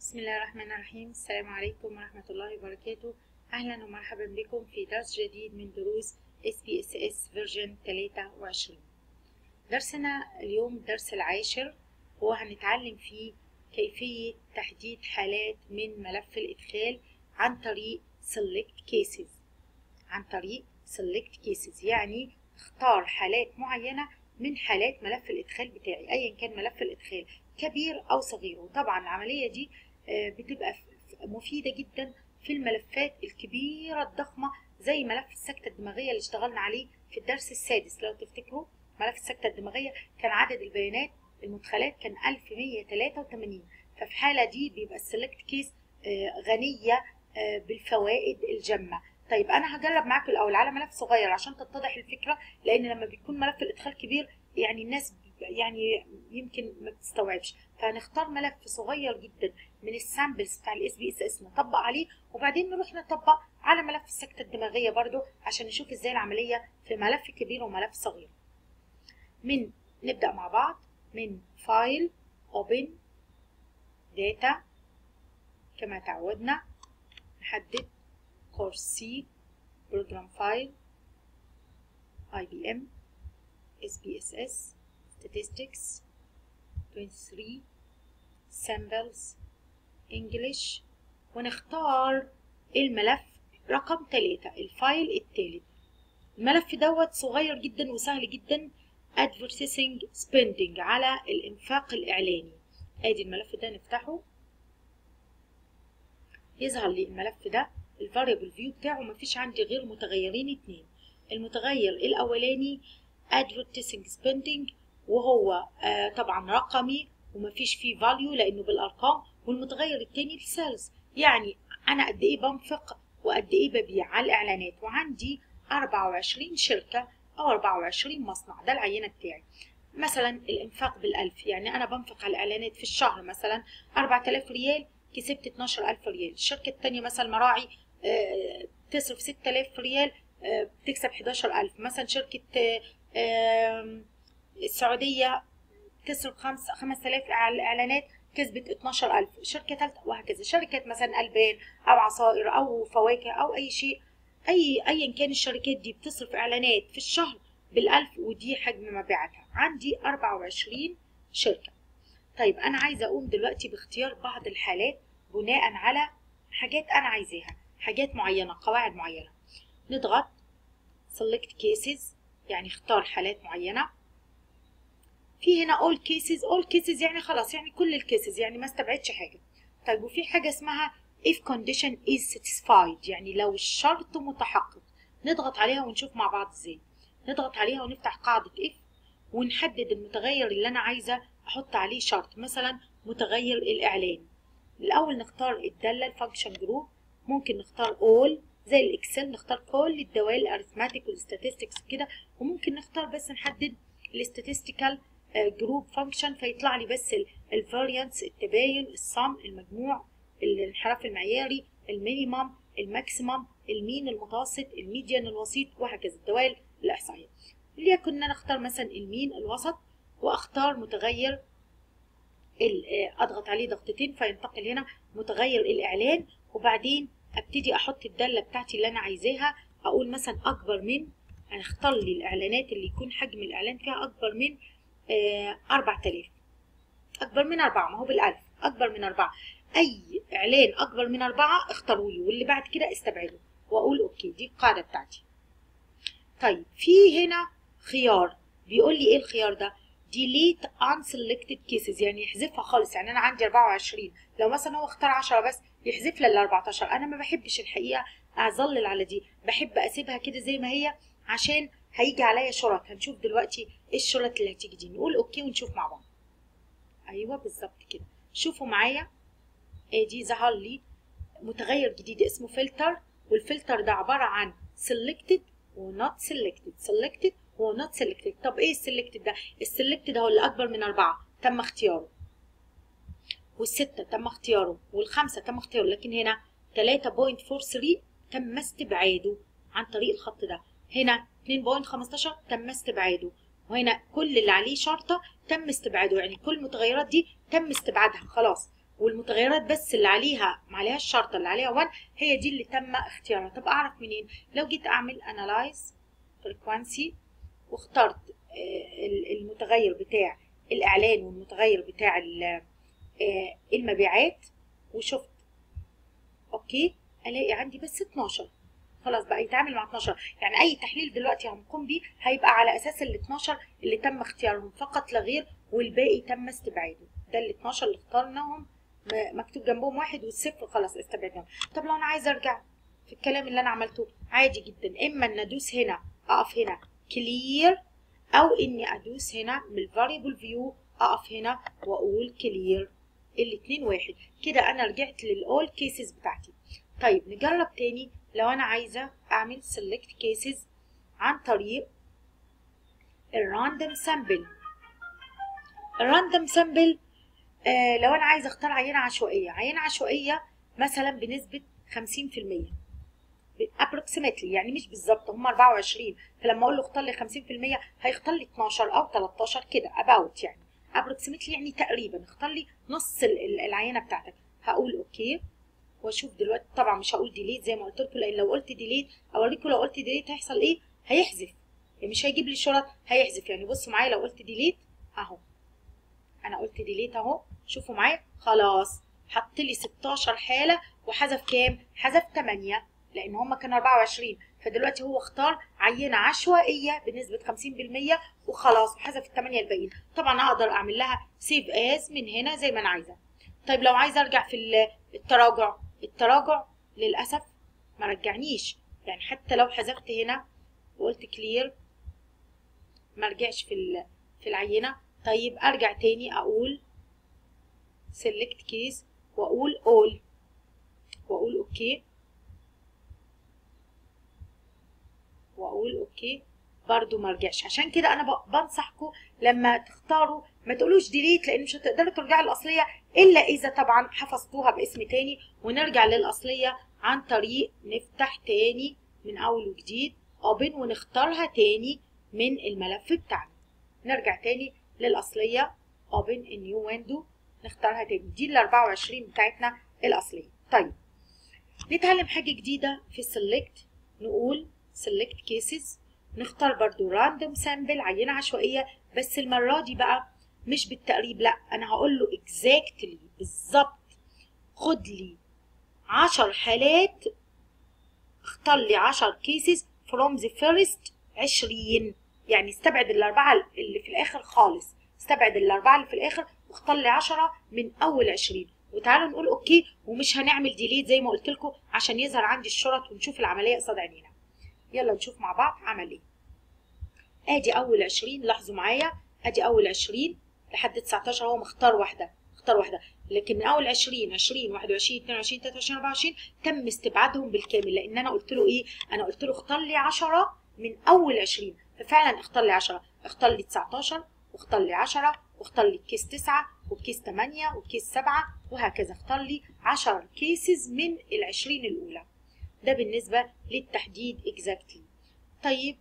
بسم الله الرحمن الرحيم السلام عليكم ورحمة الله وبركاته أهلا ومرحبا بكم في درس جديد من دروس SPSS فيرجن 23 درسنا اليوم الدرس العاشر هو هنتعلم فيه كيفية تحديد حالات من ملف الإدخال عن طريق Select Cases عن طريق Select Cases يعني اختار حالات معينة من حالات ملف الإدخال بتاعي أيا كان ملف الإدخال كبير أو صغير وطبعا العملية دي بتبقى مفيدة جدا في الملفات الكبيرة الضخمة زي ملف السكتة الدماغية اللي اشتغلنا عليه في الدرس السادس لو تفتكروا ملف السكتة الدماغية كان عدد البيانات المدخلات كان 1183 ففي حالة دي بيبقى السلكت كيس غنية بالفوائد الجمة طيب انا هجرب معاكم الاول على ملف صغير عشان تتضح الفكرة لان لما بيكون ملف الادخال كبير يعني الناس يعني يمكن ما بتستوعبش فهنختار ملف صغير جدا من السامبلز بتاع الاس بي اس اس نطبق عليه وبعدين نروح نطبق على ملف السكتة الدماغية برضو عشان نشوف ازاي العملية في ملف كبير وملف صغير من نبدأ مع بعض من فايل open data كما تعودنا نحدد course C program file IBM SPSS statistics 23 samples English ونختار الملف رقم 3 الفايل الثالث الملف دوت صغير جدا وسهل جدا advertising spending على الانفاق الاعلاني ادي الملف ده نفتحه يظهر لي الملف ده الفاريبل فيو بتاعه مفيش عندي غير متغيرين اتنين المتغير الاولاني advertising spending وهو آه طبعا رقمي ومفيش فيه فاليو لانه بالارقام والمتغير التاني السيلز يعني انا قد ايه بنفق وقد ايه ببيع على الاعلانات وعندي 24 شركه او 24 مصنع ده العينه بتاعي مثلا الانفاق بالالف يعني انا بنفق على الاعلانات في الشهر مثلا 4000 ريال كسبت 12000 ريال الشركه التانيه مثلا مراعي آه تصرف 6000 ريال آه بتكسب 11000 مثلا شركه آه السعودية تصرف خمس خمس آلاف على الإعلانات كسبت 12000 شركة ثالثة وهكذا شركة مثلا ألبان أو عصائر أو فواكه أو أي شيء أي أيا كان الشركات دي بتصرف إعلانات في الشهر بالألف ودي حجم مبيعاتها عندي 24 شركة طيب أنا عايزة أقوم دلوقتي باختيار بعض الحالات بناء على حاجات أنا عايزاها حاجات معينة قواعد معينة نضغط select cases يعني اختار حالات معينة في هنا all cases all cases يعني خلاص يعني كل الكيسز يعني ما استبعدش حاجة طيب وفي حاجة اسمها if condition is satisfied يعني لو الشرط متحقق نضغط عليها ونشوف مع بعض ازاي نضغط عليها ونفتح قاعدة if ونحدد المتغير اللي انا عايزة احط عليه شرط مثلا متغير الاعلان الاول نختار الدالة الفانكشن جروب ممكن نختار all زي الاكسل نختار كل الدوال الارثماتيك والستاتستكس كده وممكن نختار بس نحدد الاستاتستيكال جروب فانكشن فيطلع لي بس الفاريانس التباين الصم المجموع الانحراف المعياري المينيمم الماكسيمم المين المتوسط الميديان الوسيط وهكذا الدوال الاحصائيه ليكن انا اختار مثلا المين الوسط واختار متغير اضغط عليه ضغطتين فينتقل هنا متغير الاعلان وبعدين ابتدي احط الداله بتاعتي اللي انا عايزاها اقول مثلا اكبر من انا اختار لي الاعلانات اللي يكون حجم الاعلان فيها اكبر من أربعة آلاف أكبر من أربعة ما هو بالألف أكبر من أربعة أي إعلان أكبر من أربعة اختاروا لي واللي بعد كده استبعدوا وأقول أوكي دي القاعدة بتاعتي طيب في هنا خيار بيقول لي إيه الخيار ده delete unselected cases يعني يحذفها خالص يعني أنا عندي 24 لو مثلا هو اختار 10 بس يحذف لي ال 14 أنا ما بحبش الحقيقة أظلل على دي بحب أسيبها كده زي ما هي عشان هيجي عليا شرط هنشوف دلوقتي ايه الشرط اللي هتيجي دي نقول اوكي ونشوف مع بعض ايوه بالظبط كده شوفوا معايا ادي ظهر لي متغير جديد اسمه فلتر والفلتر ده عباره عن selected و not selected selected و not selected طب ايه السلكتد ده السلكتد هو اللي اكبر من أربعة تم اختياره والستة تم اختياره والخمسة تم اختياره لكن هنا 3.43 تم استبعاده عن طريق الخط ده هنا 2.15 تم استبعاده وهنا كل اللي عليه شرطة تم استبعاده يعني كل المتغيرات دي تم استبعادها خلاص والمتغيرات بس اللي عليها ما عليها الشرطه اللي عليها 1 هي دي اللي تم اختيارها طب اعرف منين لو جيت اعمل انالايز فريكوانسي واخترت آه، المتغير بتاع الاعلان والمتغير بتاع آه، المبيعات وشفت اوكي الاقي عندي بس 12 خلاص بقى يتعامل مع 12 يعني اي تحليل دلوقتي هنقوم بيه هيبقى على اساس ال 12 اللي تم اختيارهم فقط لا غير والباقي تم استبعاده ده ال 12 اللي اخترناهم مكتوب جنبهم واحد والصفر خلاص استبعدناهم طب لو انا عايزه ارجع في الكلام اللي انا عملته عادي جدا اما ان ادوس هنا اقف هنا كلير او اني ادوس هنا من الفاريبل فيو اقف هنا واقول كلير الاتنين واحد كده انا رجعت للاول كيسز بتاعتي طيب نجرب تاني لو انا عايزه اعمل select cases عن طريق الراندوم سامبل الراندوم سامبل آه لو انا عايزه اختار عينه عشوائيه عينه عشوائيه مثلا بنسبه 50% approximately يعني مش بالظبط هم 24 فلما اقول له اختار لي 50% هيختار لي 12 او 13 كده about يعني approximately يعني تقريبا اختار لي نص العينه بتاعتك هقول اوكي واشوف دلوقتي طبعا مش هقول ديليت زي ما قلت لكم لان لو قلت ديليت اوريكم لو قلت ديليت هيحصل ايه هيحذف يعني مش هيجيب لي شرط هيحذف يعني بصوا معايا لو قلت ديليت اهو انا قلت ديليت اهو شوفوا معايا خلاص حط لي 16 حاله وحذف كام حذف 8 لان هم كانوا 24 فدلوقتي هو اختار عينه عشوائيه بنسبه 50% وخلاص وحذف الثمانيه الباقيين طبعا اقدر اعمل لها سيف از من هنا زي ما انا عايزه طيب لو عايزه ارجع في التراجع التراجع للاسف ما رجعنيش يعني حتى لو حذفت هنا وقلت كلير ما رجعش في في العينه طيب ارجع تاني اقول select case واقول all واقول اوكي واقول اوكي برضو ما رجعش عشان كده انا بنصحكم لما تختاروا ما تقولوش ديليت لان مش هتقدروا ترجعوا الاصليه الا اذا طبعا حفظتوها باسم تاني ونرجع للاصليه عن طريق نفتح تاني من اول وجديد اوبن ونختارها تاني من الملف بتاعنا نرجع تاني للاصليه اوبن نيو ويندو نختارها تاني دي ال 24 بتاعتنا الاصليه طيب نتعلم حاجه جديده في select نقول select cases نختار برضو random sample عينة عشوائية بس المرة دي بقى مش بالتقريب لا انا هقول له exactly بالظبط خد لي 10 حالات اختار لي 10 cases from the first 20 يعني استبعد الاربعه اللي في الاخر خالص استبعد الاربعه اللي في الاخر واختار لي 10 من اول 20 وتعالوا نقول اوكي ومش هنعمل ديليت زي ما قلت لكم عشان يظهر عندي الشرط ونشوف العمليه قصاد عينينا يلا نشوف مع بعض عمل ايه ادي اول 20 لاحظوا معايا ادي اول 20 لحد 19 هو مختار واحده اختار واحده لكن من اول 20 20 21 22 23 24 تم استبعادهم بالكامل لان انا قلت له ايه انا قلت له اختار لي 10 من اول 20 ففعلا اختار لي 10 اختار لي 19 واختار لي 10 واختار لي كيس 9 وكيس 8 وكيس 7 وهكذا اختار لي 10 كيسز من ال 20 الاولى ده بالنسبه للتحديد اكزاكتلي طيب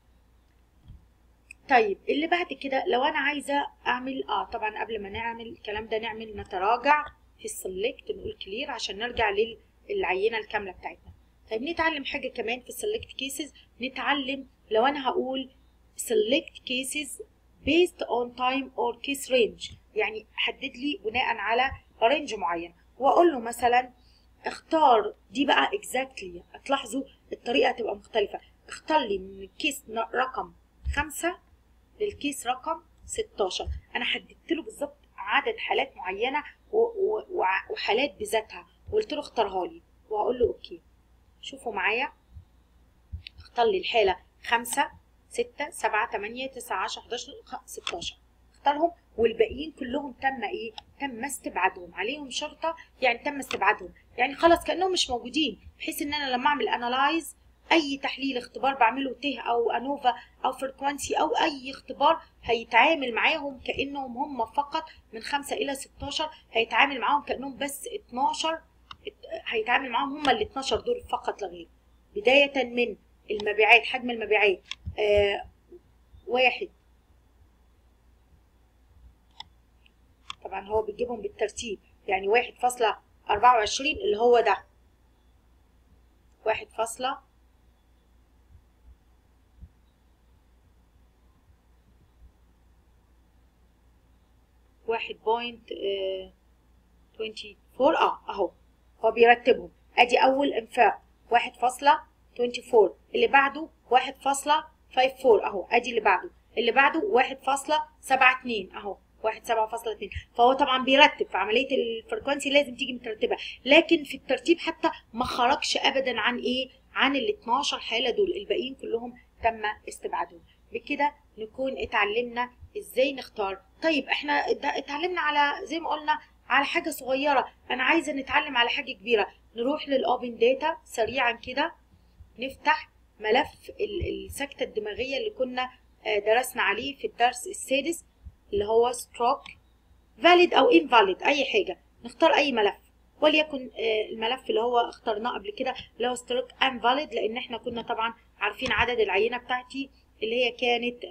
طيب اللي بعد كده لو انا عايزه اعمل اه طبعا قبل ما نعمل الكلام ده نعمل نتراجع في السلكت نقول كلير عشان نرجع للعينه الكامله بتاعتنا طيب نتعلم حاجه كمان في السلكت كيسز نتعلم لو انا هقول select cases based on time or case range يعني حدد لي بناء على رينج معين واقول له مثلا اختار دي بقى exactly هتلاحظوا الطريقه هتبقى مختلفه اختار لي من الكيس رقم خمسة للكيس رقم 16 انا حددت له بالظبط عدد حالات معينه وحالات بذاتها وقلت له اختارها لي وهقول له اوكي شوفوا معايا اختار لي الحاله 5 6 7 8 9 10 11 16 اختارهم والباقيين كلهم تم ايه تم استبعادهم عليهم شرطه يعني تم استبعادهم يعني خلاص كانهم مش موجودين بحيث ان انا لما اعمل انالايز اي تحليل اختبار بعمله ته او انوفا او فريكوانسي او اي اختبار هيتعامل معاهم كانهم هم فقط من 5 الى 16 هيتعامل معاهم كانهم بس 12 هيتعامل معاهم هم ال 12 دول فقط لا غير بدايه من المبيعات حجم المبيعات آه واحد طبعا هو بيجيبهم بالترتيب يعني واحد فاصلة أربعة وعشرين اللي هو ده واحد فاصلة واحد بوينت توينتي فور اه اهو هو بيرتبهم ادي اول انفاق واحد فاصلة توينتي فور اللي بعده واحد فاصلة فايف فور اهو ادي اللي بعده اللي بعده واحد فاصلة سبعة اتنين اهو واحد سبعة فاصلة اتنين فهو طبعا بيرتب في عملية الفريكونسي لازم تيجي مترتبة لكن في الترتيب حتى ما خرجش ابدا عن ايه عن ال 12 حالة دول الباقيين كلهم تم استبعادهم بكده نكون اتعلمنا ازاي نختار طيب احنا اتعلمنا على زي ما قلنا على حاجة صغيرة انا عايزة نتعلم على حاجة كبيرة نروح للاوبن داتا سريعا كده نفتح ملف السكتة الدماغية اللي كنا درسنا عليه في الدرس السادس اللي هو ستروك valid او invalid اي حاجة نختار اي ملف وليكن الملف اللي هو اخترناه قبل كده اللي هو ستروك invalid لان احنا كنا طبعا عارفين عدد العينة بتاعتي اللي هي كانت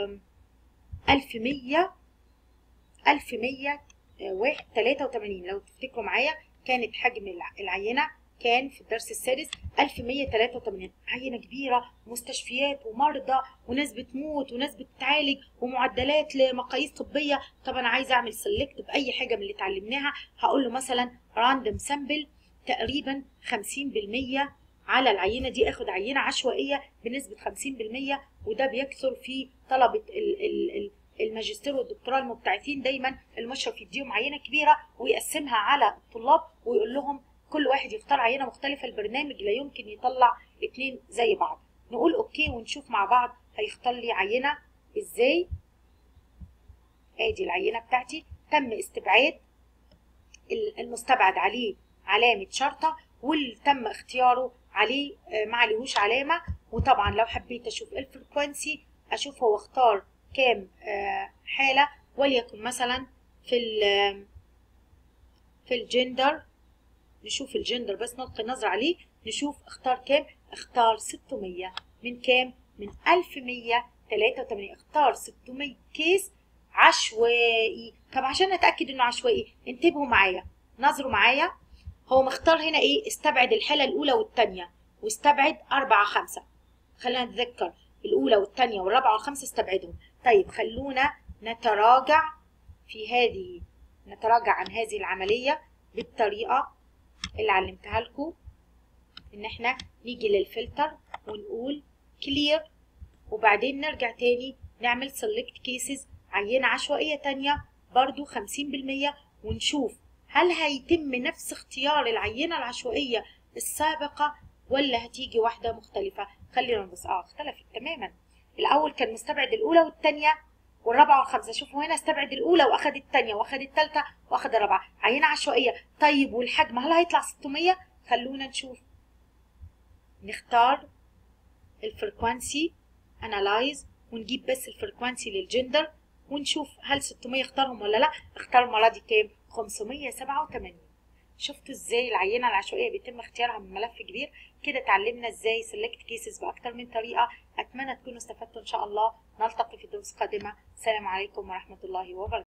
ألف مية ألف مية واحد تلاتة وتمانين لو تفتكروا معايا كانت حجم العينة كان في الدرس السادس 1183 عينة كبيرة مستشفيات ومرضى وناس بتموت وناس بتتعالج ومعدلات لمقاييس طبية طب أنا عايزة أعمل سيلكت بأي حاجة من اللي اتعلمناها هقول له مثلا راندوم سامبل تقريبا 50% على العينة دي اخد عينة عشوائية بنسبة 50% وده بيكثر في طلبة ال ال ال الماجستير والدكتوراه المبتعثين دايما المشرف يديهم عينة كبيرة ويقسمها على الطلاب ويقول لهم كل واحد يختار عينة مختلفة البرنامج لا يمكن يطلع اتنين زي بعض نقول اوكي ونشوف مع بعض هيختار لي عينة ازاي ادي العينة بتاعتي تم استبعاد المستبعد عليه علامة شرطة واللي تم اختياره عليه ما عليهوش علامة وطبعا لو حبيت اشوف الفريكوانسي اشوف هو اختار كام حالة وليكن مثلا في في الجندر نشوف الجندر بس نلقي نظرة عليه نشوف اختار كام اختار 600 من كام من 1183 اختار 600 كيس عشوائي طب عشان اتاكد انه عشوائي انتبهوا معايا نظروا معايا هو مختار هنا ايه استبعد الحالة الاولى والثانية واستبعد أربعة خمسة خلينا نتذكر الأولى والثانية والرابعة والخامسة استبعدهم طيب خلونا نتراجع في هذه نتراجع عن هذه العملية بالطريقة اللي علمتها لكم ان احنا نيجي للفلتر ونقول كلير وبعدين نرجع تاني نعمل select cases عينة عشوائية تانية برضو خمسين بالمية ونشوف هل هيتم نفس اختيار العينة العشوائية السابقة ولا هتيجي واحدة مختلفة خلينا نبص اه اختلفت تماما الأول كان مستبعد الأولى والتانية والرابعة والخامسة شوفوا هنا استبعد الأولى وأخد التانية وأخد التالتة وأخد الرابعة عينة عشوائية طيب والحجم هل هيطلع 600 خلونا نشوف نختار الفريكوانسي انالايز ونجيب بس الفريكوانسي للجندر ونشوف هل 600 اختارهم ولا لا اختار المرة دي كام 587 شفتوا ازاي العينة العشوائية بيتم اختيارها من ملف كبير كده اتعلمنا ازاي سيلكت كيسز باكتر من طريقة اتمنى تكونوا استفدتوا ان شاء الله نلتقي في دروس قادمة السلام عليكم ورحمة الله وبركاته